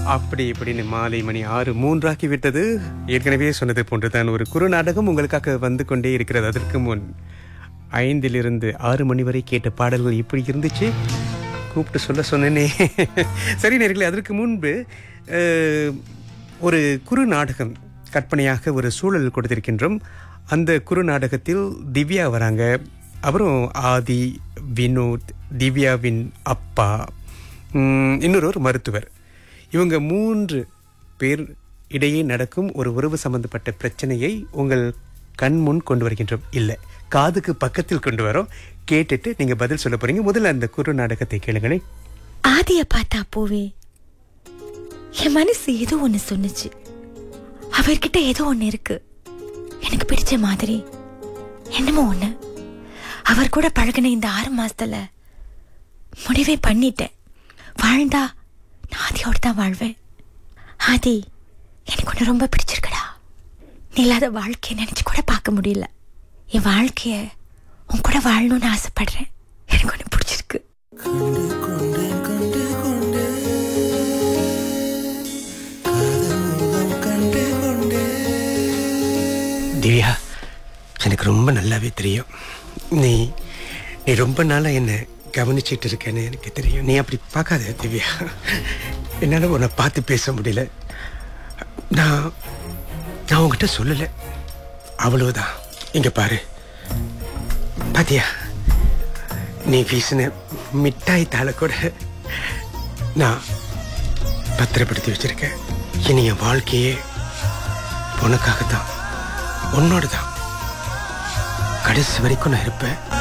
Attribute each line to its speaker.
Speaker 1: அப்படி இப்படின்னு மாலை மணி ஆறு மூன்றாக்கி விட்டது ஏற்கனவே சொன்னது போன்றுதான் ஒரு குறு நாடகம் உங்களுக்காக வந்து கொண்டே இருக்கிறது அதற்கு முன் ஐந்திலிருந்து ஆறு மணி வரை கேட்ட பாடல்கள் இப்படி இருந்துச்சு கூப்பிட்டு சொல்ல சொன்னேனே சரி நேர்களே அதற்கு முன்பு அஹ், ஒரு குறு நாடகம் கற்பனையாக ஒரு சூழல் கொடுத்திருக்கின்றோம் அந்த குறு நாடகத்தில் திவ்யா வராங்க அப்புறம் ஆதி வினோத் திவ்யாவின் அப்பா உம், இன்னொரு ஒரு மருத்துவர் இவங்க மூன்று பேர் இடையே நடக்கும் ஒரு உறவு சம்பந்தப்பட்ட பிரச்சனையை உங்கள் கண் முன் கொண்டு வருகின்றோம் இல்லை காதுக்கு பக்கத்தில் கொண்டு வரோம் கேட்டுட்டு நீங்க பதில் சொல்ல போறீங்க முதல்ல அந்த குறு நாடகத்தை கேளுங்களேன்
Speaker 2: ஆதிய பார்த்தா போவே என் மனசு ஏதோ ஒண்ணு சொன்னுச்சு அவர்கிட்ட ஏதோ ஒண்ணு இருக்கு எனக்கு பிடிச்ச மாதிரி என்னமோ ஒண்ணு அவர் கூட பழகின இந்த ஆறு மாசத்துல முடிவே பண்ணிட்டேன் வாழ்ந்தா நான் ஆதியோட தான் வாழ்வேன் ஆதி எனக்கு ஒன்று ரொம்ப பிடிச்சிருக்குடா நீ இல்லாத வாழ்க்கையை நினைச்சு கூட பார்க்க முடியல என் வாழ்க்கைய உன் கூட வாழணும்னு ஆசைப்படுறேன் எனக்கு ஒன்று பிடிச்சிருக்கு
Speaker 1: திவ்யா எனக்கு ரொம்ப நல்லாவே தெரியும் நீ நீ ரொம்ப நாளாக என்னை கவனிச்சிட்டு இருக்கேன்னு எனக்கு தெரியும் நீ அப்படி பார்க்காத திவ்யா என்னால் உன்னை பார்த்து பேச முடியல நான் நான் உங்ககிட்ட சொல்லலை அவ்வளவுதான் இங்க பாரு பாத்தியா நீ வீசின மிட்டாய் தாளை கூட நான் பத்திரப்படுத்தி வச்சிருக்கேன் இனி என் வாழ்க்கையே உனக்காகத்தான் உன்னோட தான் கடைசி வரைக்கும் நான் இருப்பேன்